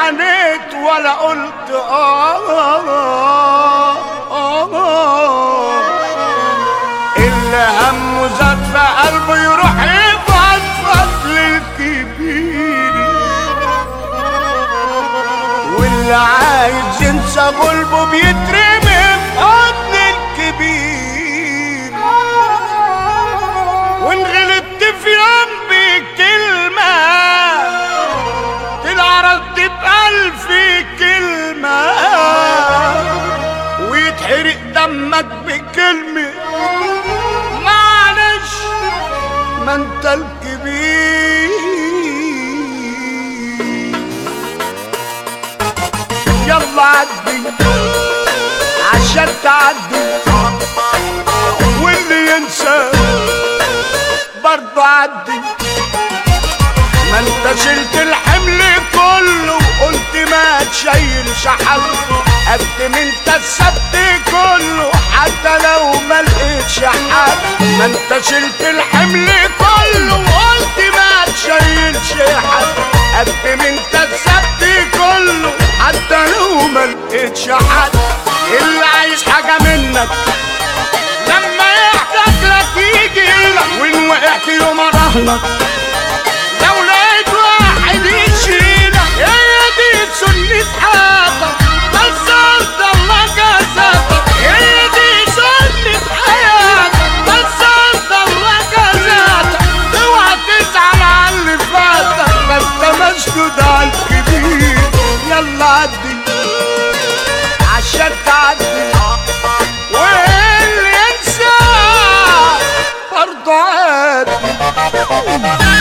عانيت ولا قلت آه آه آه اللي همه زاد في قلبه يروح يفضفض للكبير واللي عايز ينسى غلبه بيترمي في حضن الكبير وان غلطت في يوم بكلمة طلع رد بألف كلمة ويتحرق دمك بكلمة معلش ما انت الكبير يلا عدي عشان تعدي واللي ينسى برضه عدي ما انت شلت الحمل كله وقلت ما تشيلش حد قدم انت السبت كله حتى لو ما لقيتش حد ما انت شلت الحمل كله وقلت ما تشيلش حد قدم انت السبت كله حتى لو ما لقيتش حد اللي عايز حاجه منك لما يحتاج لك يجي لك وان وقعت يوم اراهنك لو لقيت واحد يشيلك هي دي سنة حياتك بس انت الله جزاك هي دي سنة حياتك بس انت الله جزاك اوعى تزعل على اللي فاتك ما انت مسدود على الكبير يلا عدي عشان تعدي واللي ينسى برضه عادي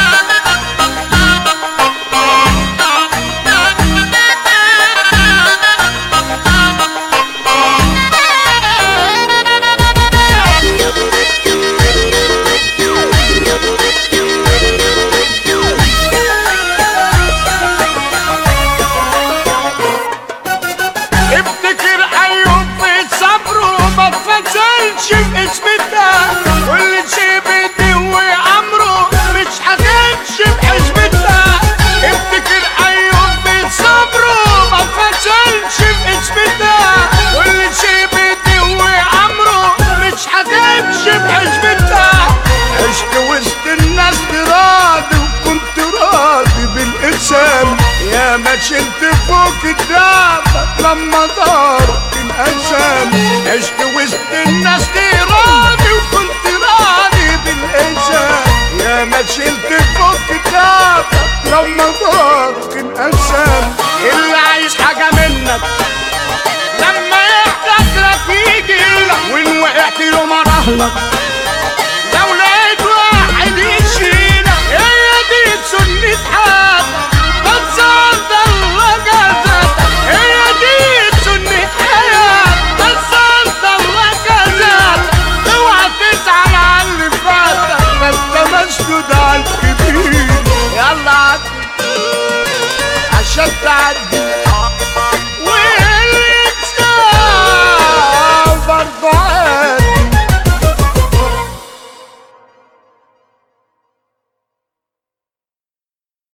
افتكر ايوب في صبره ما اتفصلش باسم الله واللي شبت وامره مش هتمشي بحزب الله افتكر ايوب في صبره ما اتفصلش باسم الله واللي شبت وامره مش هتمشي بحزب الله عشت وسط الناس راضي وكنت راضي بالانسان يا ما شلت فوق الدابة لما دارت الأنسان عشت وسط الناس دي راضي وكنت راضي بالإنسان يا ما شلت فوق الدابة لما دارت الأنسان اللي عايز حاجة منك لما يحتاج لك يجي لك وإن وقعت يوم أراهنك لو لقيت واحد يشيلك هي دي سنة حياتك بس انت الله جزاك هي دي سنة حياتك بس انت الله جزاك اوعى تزعل على اللي فاتك ما انت مسدود على الكبير يلا عدي عشان تعدي